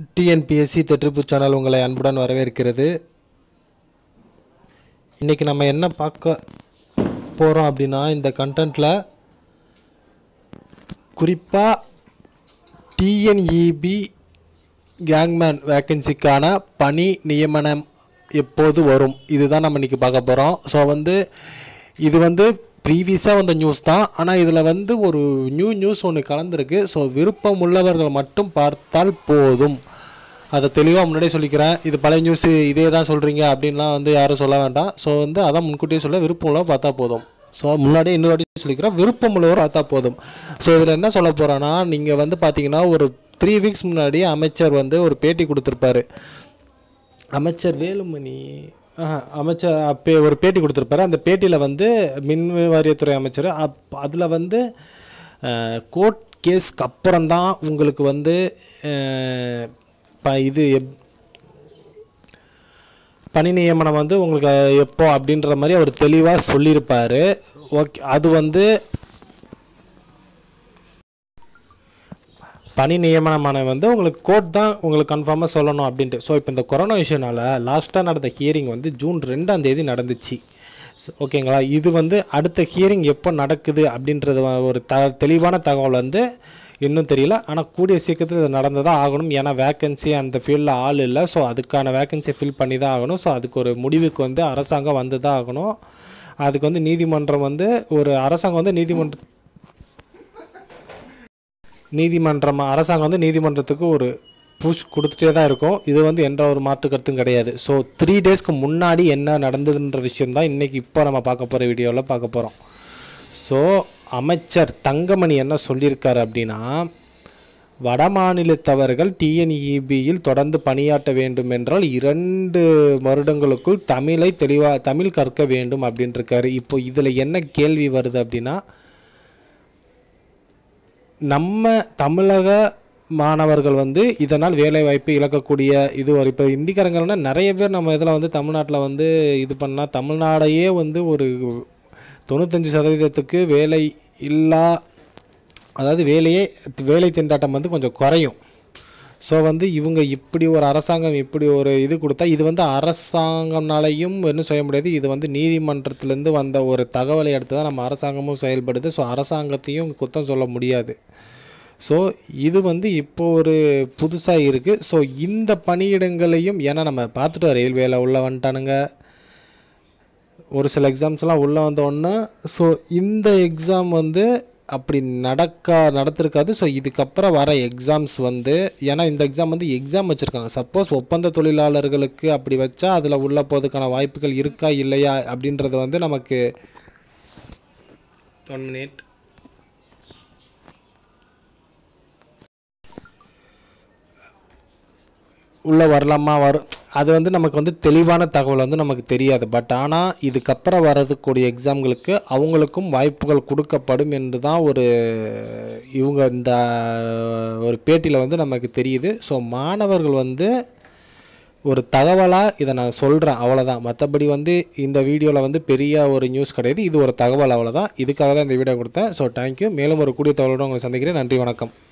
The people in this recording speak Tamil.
டிஎன்பிஎஸ்சி தெற்றுப்பு சேனல் உங்களை அன்புடன் வரவேற்கிறது இன்றைக்கி நம்ம என்ன பார்க்க போகிறோம் அப்படின்னா இந்த கண்டென்ட்டில் குறிப்பாக டிஎன்இபி கேங்மேன் வேக்கன்சிக்கான பணி நியமனம் எப்போது வரும் இதுதான் நம்ம இன்றைக்கி பார்க்க போகிறோம் ஸோ வந்து இது வந்து ப்ரீவியஸாக வந்த நியூஸ் தான் ஆனால் இதில் வந்து ஒரு நியூ நியூஸ் ஒன்று கலந்துருக்கு ஸோ விருப்பம் உள்ளவர்கள் மட்டும் பார்த்தால் போதும் அதை தெளிவாக முன்னாடியே சொல்லிக்கிறேன் இது பழைய நியூஸ் இதே தான் சொல்கிறீங்க அப்படின்லாம் வந்து யாரும் சொல்ல வேண்டாம் ஸோ வந்து அதான் முன்கூட்டியே சொல்ல விருப்பம் உள்ளவங்க பார்த்தா போதும் ஸோ முன்னாடியே இன்னொரு வாட்டி சொல்லிக்கிறேன் விருப்பம் உள்ளவர் பார்த்தா போதும் ஸோ இதில் என்ன சொல்ல போகிறேன்னா நீங்கள் வந்து பார்த்தீங்கன்னா ஒரு த்ரீ வீக்ஸ் முன்னாடி அமைச்சர் வந்து ஒரு பேட்டி கொடுத்துருப்பாரு அமைச்சர் வேலுமணி ஆஹா, அமைச்சர் அப்பே ஒரு பேட்டி கொடுத்துருப்பாரு அந்த பேட்டியில் வந்து மின் வாரியத்துறை அமைச்சர் அப் அதில் வந்து கோர்ட் கேஸ்க்கு அப்புறம் தான் உங்களுக்கு வந்து அஹ், ப இது எப்- பணி நியமனம் வந்து உங்களுக்கு எப்போ அப்படின்ற மாதிரி அவர் தெளிவாக சொல்லியிருப்பார் ஓகே அது வந்து பணி நியமனமான வந்து உங்களுக்கு கோர்ட் தான் உங்களுக்கு கன்ஃபார்மாக சொல்லணும் அப்படின்ட்டு ஸோ இப்போ இந்த கொரோனா இஷ்யூனால லாஸ்ட்டாக நடந்த ஹியரிங் வந்து ஜூன் ரெண்டாம் தேதி நடந்துச்சு So, ஓகேங்களா இது வந்து அடுத்த ஹியரிங் எப்போ நடக்குது அப்படின்றது வ- ஒரு த தெளிவான தகவல் வந்து இன்னும் தெரியல ஆனால் கூடிய சீக்கிரத்தில் இது நடந்ததாக ஆகணும் ஏன்னா வேக்கன்சி அந்த ஃபீல்டில் ஆள் இல்லை ஸோ அதுக்கான வேக்கன்சியை ஃபில் பண்ணி தான் ஆகணும் ஸோ அதுக்கு ஒரு முடிவுக்கு வந்து அரசாங்கம் வந்து தான் ஆகணும் அதுக்கு வந்து நீதிமன்றம் வந்து ஒரு அரசாங்கம் வந்து நீதிமன்ற நீதிமன்றம் அரசாங்கம் வந்து நீதிமன்றத்துக்கு ஒரு புஷ் கொடுத்துட்டே தான் இருக்கும் இது வந்து எந்த ஒரு மாற்று கருத்தும் கிடையாது ஸோ த்ரீ டேஸ்க்கு முன்னாடி என்ன நடந்ததுன்ற விஷயம் தான் இன்றைக்கி இப்போ நம்ம பார்க்க போகிற வீடியோவில் பார்க்க போகிறோம் ஸோ அமைச்சர் தங்கமணி என்ன சொல்லியிருக்காரு அப்படின்னா வடமாநிலத்தவர்கள் டிஎன்இபியில் தொடர்ந்து பணியாற்ற வேண்டும் என்றால் இரண்டு வருடங்களுக்குள் தமிழை தெளிவாக தமிழ் கற்க வேண்டும் அப்படின்ட்டுருக்காரு இப்போ இதில் என்ன கேள்வி வருது அப்படின்னா நம்ம தமிழக மாணவர்கள் வந்து இதனால் வேலைவாய்ப்பு இழக்கக்கூடிய இது ஒரு இப்போ இந்திக்காரங்கள்னா நிறைய பேர் நம்ம இதில் வந்து தமிழ்நாட்டில் வந்து இது பண்ணால் தமிழ்நாடையே வந்து ஒரு தொண்ணூத்தஞ்சு சதவீதத்துக்கு வேலை இல்லா அதாவது வேலையே வேலை திண்டாட்டம் வந்து கொஞ்சம் குறையும் ஸோ வந்து இவங்க இப்படி ஒரு அரசாங்கம் இப்படி ஒரு இது கொடுத்தா இது வந்து அரசாங்கம்னாலையும் ஒன்றும் செய்ய முடியாது இது வந்து நீதிமன்றத்திலேருந்து வந்த ஒரு தகவலை எடுத்து தான் நம்ம அரசாங்கமும் செயல்படுது ஸோ அரசாங்கத்தையும் குத்தம் சொல்ல முடியாது ஸோ இது வந்து இப்போ ஒரு புதுசாக இருக்குது ஸோ இந்த பணியிடங்களையும் ஏன்னா நம்ம பார்த்துட்டோம் ரயில்வேல உள்ள வந்துட்டானுங்க ஒரு சில எக்ஸாம்ஸ்லாம் உள்ளே வந்தோடனே ஸோ இந்த எக்ஸாம் வந்து அப்படி நடக்கா நடத்திருக்காது ஸோ இதுக்கப்புறம் வர எக்ஸாம்ஸ் வந்து ஏன்னா இந்த எக்ஸாம் வந்து எக்ஸாம் வச்சுருக்காங்க சப்போஸ் ஒப்பந்த தொழிலாளர்களுக்கு அப்படி வச்சா அதில் உள்ள போகிறதுக்கான வாய்ப்புகள் இருக்கா இல்லையா அப்படின்றது வந்து நமக்கு ஒன் மினிட் உள்ளே வரலாமா வரும் அது வந்து நமக்கு வந்து தெளிவான தகவல் வந்து நமக்கு தெரியாது பட் ஆனால் இதுக்கப்புறம் வரதுக்கூடிய எக்ஸாம்களுக்கு அவங்களுக்கும் வாய்ப்புகள் கொடுக்கப்படும் என்று தான் ஒரு இவங்க இந்த ஒரு பேட்டியில் வந்து நமக்கு தெரியுது ஸோ மாணவர்கள் வந்து ஒரு தகவலாக இதை நான் சொல்கிறேன் அவ்வளோதான் மற்றபடி வந்து இந்த வீடியோவில் வந்து பெரிய ஒரு நியூஸ் கிடையாது இது ஒரு தகவல் அவ்வளோதான் இதுக்காக தான் இந்த வீடியோ கொடுத்தேன் ஸோ தேங்க்யூ மேலும் ஒரு கூடிய தகவலோடு உங்களை சந்திக்கிறேன் நன்றி வணக்கம்